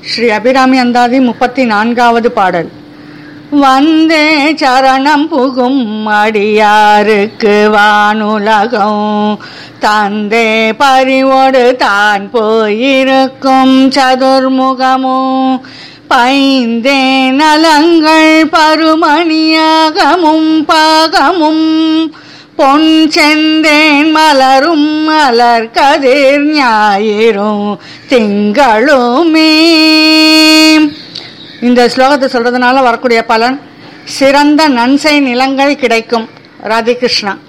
ஸ்ரீ அபிராமி அந்தாதி முப்பத்தி நான்காவது பாடல் வந்தே சரணம் புகும் அடியாருக்கு வானுலகம் தந்தே பறிவோடு தான் போயிருக்கும் சதுர்முகமும் பைந்தே நலங்கள் பருமணியாகமும் பாகமும் பொன் செந்தேன் மலரும் மலர் கதிர் ஞாயிறும் திங்களுமே இந்த ஸ்லோகத்தை சொல்றதுனால வரக்கூடிய பலன் சிறந்த நன்சை நிலங்கள் கிடைக்கும் ராதிகிருஷ்ணா